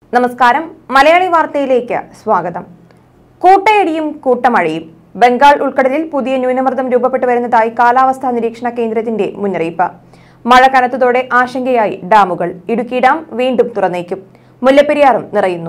നമസ്കാരം മലയാളി വാർത്തയിലേക്ക് സ്വാഗതം കൂട്ടയടിയും കൂട്ടമഴയും ബംഗാൾ ഉൾക്കടലിൽ പുതിയ ന്യൂനമർദ്ദം രൂപപ്പെട്ടു വരുന്നതായി കാലാവസ്ഥാ നിരീക്ഷണ കേന്ദ്രത്തിന്റെ മുന്നറിയിപ്പ് മഴ കനത്തതോടെ ആശങ്കയായി ഡാമുകൾ ഇടുക്കി ഡാം വീണ്ടും തുറന്നേക്കും മുല്ലപ്പെരിയാറും നിറയുന്നു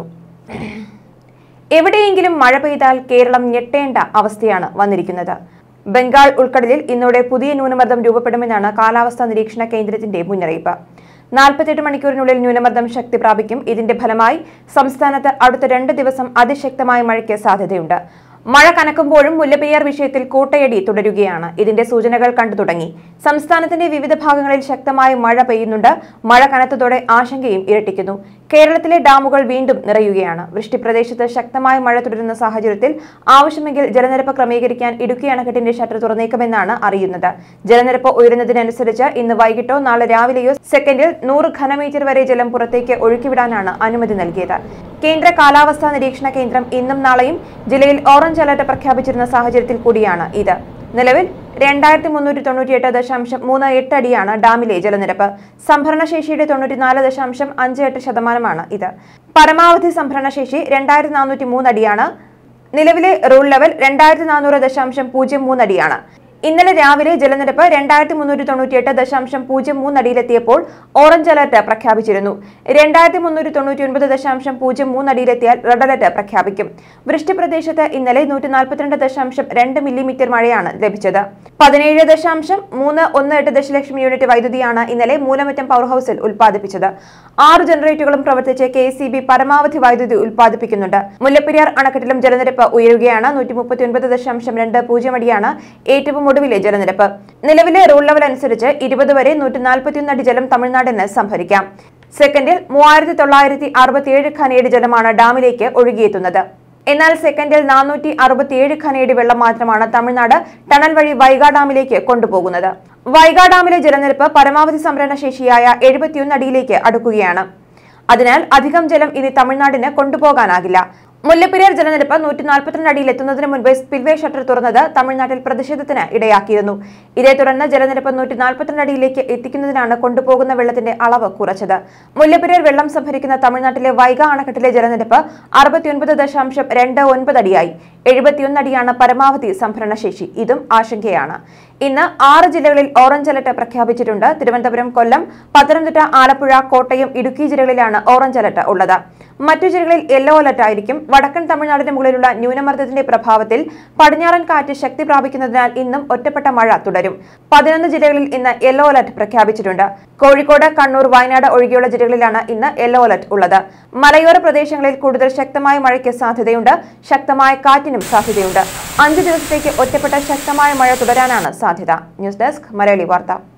എവിടെയെങ്കിലും മഴ പെയ്താൽ കേരളം ഞെട്ടേണ്ട അവസ്ഥയാണ് വന്നിരിക്കുന്നത് ബംഗാൾ ഉൾക്കടലിൽ ഇന്നോടെ പുതിയ ന്യൂനമർദ്ദം രൂപപ്പെടുമെന്നാണ് കാലാവസ്ഥാ നിരീക്ഷണ കേന്ദ്രത്തിന്റെ മുന്നറിയിപ്പ് നാൽപ്പത്തെട്ട് മണിക്കൂറിനുള്ളിൽ ന്യൂനമർദ്ദം ശക്തി പ്രാപിക്കും ഇതിന്റെ ഫലമായി സംസ്ഥാനത്ത് അടുത്ത രണ്ട് ദിവസം അതിശക്തമായ മഴയ്ക്ക് സാധ്യതയുണ്ട് മഴ കനക്കുമ്പോഴും മുല്ലപ്പെരിയാർ വിഷയത്തിൽ കൂട്ടയടി തുടരുകയാണ് ഇതിന്റെ സൂചനകൾ കണ്ടു തുടങ്ങി സംസ്ഥാനത്തിന്റെ വിവിധ ഭാഗങ്ങളിൽ ശക്തമായ മഴ പെയ്യുന്നുണ്ട് മഴ കനത്തതോടെ ആശങ്കയും ഇരട്ടിക്കുന്നു കേരളത്തിലെ ഡാമുകൾ വീണ്ടും നിറയുകയാണ് വൃഷ്ടിപ്രദേശത്ത് ശക്തമായ മഴ തുടരുന്ന സാഹചര്യത്തിൽ ആവശ്യമെങ്കിൽ ജലനിരപ്പ് ക്രമീകരിക്കാൻ ഇടുക്കി അണക്കെട്ടിന്റെ ഷട്ടർ തുറന്നേക്കുമെന്നാണ് അറിയുന്നത് ജലനിരപ്പ് ഉയരുന്നതിനനുസരിച്ച് ഇന്ന് വൈകിട്ടോ നാളെ രാവിലെയോ സെക്കൻഡിൽ നൂറ് ഘനമീറ്റർ വരെ ജലം പുറത്തേക്ക് ഒഴുക്കിവിടാനാണ് അനുമതി നൽകിയത് കേന്ദ്ര കാലാവസ്ഥാ നിരീക്ഷണ കേന്ദ്രം ഇന്നും നാളെയും ജില്ലയിൽ ഓറഞ്ച് അലർട്ട് പ്രഖ്യാപിച്ചിരുന്ന സാഹചര്യത്തിൽ കൂടിയാണ് ഇത് നിലവിൽ രണ്ടായിരത്തി മുന്നൂറ്റി തൊണ്ണൂറ്റിയെട്ട് ദശാംശം മൂന്ന് എട്ട് അടിയാണ് ഡാമിലെ ജലനിരപ്പ് സംഭരണശേഷിയുടെ തൊണ്ണൂറ്റിനാല് ദശാംശം അഞ്ച് എട്ട് ശതമാനമാണ് ഇത് പരമാവധി സംഭരണശേഷി രണ്ടായിരത്തി നാനൂറ്റി മൂന്ന് അടിയാണ് നിലവിലെ റൂൾ ലെവൽ രണ്ടായിരത്തി നാനൂറ് ദശാംശം പൂജ്യം മൂന്ന് അടിയാണ് ഇന്നലെ രാവിലെ ജലനിരപ്പ് രണ്ടായിരത്തി മുന്നൂറ്റി തൊണ്ണൂറ്റിയെട്ട് ദശാംശം പൂജ്യം മൂന്ന് അടിയിലെത്തിയപ്പോൾ ഓറഞ്ച് അലർട്ട് പ്രഖ്യാപിച്ചിരുന്നു രണ്ടായിരത്തി മുന്നൂറ്റി തൊണ്ണൂറ്റി ഒൻപത് ദശാംശം പൂജ്യം മൂന്ന് അടിയിലെത്തിയാൽ റെഡ് അലർട്ട് പ്രഖ്യാപിക്കും വൃഷ്ടിപ്രദേശത്ത് ഇന്നലെ നൂറ്റി നാൽപ്പത്തിരണ്ട് ദശാംശം രണ്ട് മില്ലിമീറ്റർ മഴയാണ് ലഭിച്ചത് പതിനേഴ് ദശാംശം മൂന്ന് ഒന്ന് എട്ട് ദശലക്ഷം യൂണിറ്റ് വൈദ്യുതിയാണ് ഇന്നലെ മൂലമറ്റം പവർ ഹൌസിൽ ഉൽപ്പാദിപ്പിച്ചത് ആറ് ജനറേറ്ററുകളും പ്രവർത്തിച്ച് കെ സി ബി പരമാവധി വൈദ്യുതി ഉൽപ്പാദിപ്പിക്കുന്നുണ്ട് മുല്ലപ്പെരിയാർ അണക്കെട്ടിലും ജലനിരപ്പ് ഉയരുകയാണ് നൂറ്റി മുപ്പത്തി ഒൻപത് ദശാംശം രണ്ട് പൂജ്യം അടിയാണ് ഏറ്റവും ഒടുവിലെ ജലനിരപ്പ് നിലവിലെ റൂൾ ലെവൽ അനുസരിച്ച് ഇരുപത് വരെ നൂറ്റി നാൽപ്പത്തിയൊന്ന് അടി ജലം തമിഴ്നാടിന് സംഭരിക്കാം സെക്കൻഡിൽ മൂവായിരത്തി തൊള്ളായിരത്തി അറുപത്തിയേഴ് ഖനയടി ജലമാണ് ഡാമിലേക്ക് ഒഴുകിയെത്തുന്നത് എന്നാൽ സെക്കൻഡിൽ നാനൂറ്റി അറുപത്തിയേഴ് ഖനയടി വെള്ളം മാത്രമാണ് തമിഴ്നാട് ടണൽ വഴി വൈഗാ ഡാമിലേക്ക് കൊണ്ടുപോകുന്നത് വൈഗാ ഡാമിലെ ജലനിരപ്പ് പരമാവധി സംഭരണ ശേഷിയായ എഴുപത്തിയൊന്ന് അടിയിലേക്ക് അടുക്കുകയാണ് അതിനാൽ അധികം ജലം ഇനി തമിഴ്നാടിന് കൊണ്ടുപോകാനാകില്ല മുല്ലപ്പെരിയാർ ജലനിരപ്പ് നൂറ്റി നാൽപ്പത്തിരണ്ട് അടിയിൽ എത്തുന്നതിന് മുൻപ് സ്പിൽവേ ഷട്ടർ തുറന്നത് തമിഴ്നാട്ടിൽ പ്രതിഷേധത്തിന് ഇടയാക്കിയിരുന്നു ഇതേ തുടർന്ന് ജലനിരപ്പ് നൂറ്റി നാൽപ്പത്തിരണ്ട് അടിയിലേക്ക് എത്തിക്കുന്നതിനാണ് കൊണ്ടുപോകുന്ന വെള്ളത്തിന്റെ അളവ് കുറച്ചത് മുല്ലപ്പെരിയാർ വെള്ളം സംഭരിക്കുന്ന തമിഴ്നാട്ടിലെ വൈഗ അണക്കെട്ടിലെ ജലനിരപ്പ് അറുപത്തിയൊൻപത് ദശാംശം രണ്ട് ഒൻപത് അടിയായി എഴുപത്തിയൊന്ന് അടിയാണ് പരമാവധി സംഭരണശേഷി ഇതും ആശങ്കയാണ് ഇന്ന് ആറ് ജില്ലകളിൽ ഓറഞ്ച് അലർട്ട് പ്രഖ്യാപിച്ചിട്ടുണ്ട് തിരുവനന്തപുരം കൊല്ലം പത്തനംതിട്ട ആലപ്പുഴ കോട്ടയം ഇടുക്കി ജില്ലകളിലാണ് ഓറഞ്ച് അലർട്ട് ഉള്ളത് മറ്റു ജില്ലകളിൽ യെല്ലോ അലർട്ട് ആയിരിക്കും വടക്കൻ തമിഴ്നാടിന് മുകളിലുള്ള ന്യൂനമർദ്ദത്തിന്റെ പ്രഭാവത്തിൽ പടിഞ്ഞാറൻ കാറ്റ് ശക്തി പ്രാപിക്കുന്നതിനാൽ ഇന്നും ഒറ്റപ്പെട്ട മഴ തുടരും പതിനൊന്ന് ജില്ലകളിൽ ഇന്ന് യെല്ലോ അലർട്ട് പ്രഖ്യാപിച്ചിട്ടുണ്ട് കോഴിക്കോട് കണ്ണൂർ വയനാട് ഒഴികെയുള്ള ജില്ലകളിലാണ് ഇന്ന് യെല്ലോ അലർട്ട് ഉള്ളത് മലയോര പ്രദേശങ്ങളിൽ കൂടുതൽ ശക്തമായ മഴയ്ക്ക് സാധ്യതയുണ്ട് ശക്തമായ കാറ്റിനും സാധ്യതയുണ്ട് അഞ്ച് ദിവസത്തേക്ക് ഒറ്റപ്പെട്ട ശക്തമായ മഴ തുടരാനാണ് സാധ്യത ന്യൂസ് ഡെസ്ക് മലയാളി വാർത്ത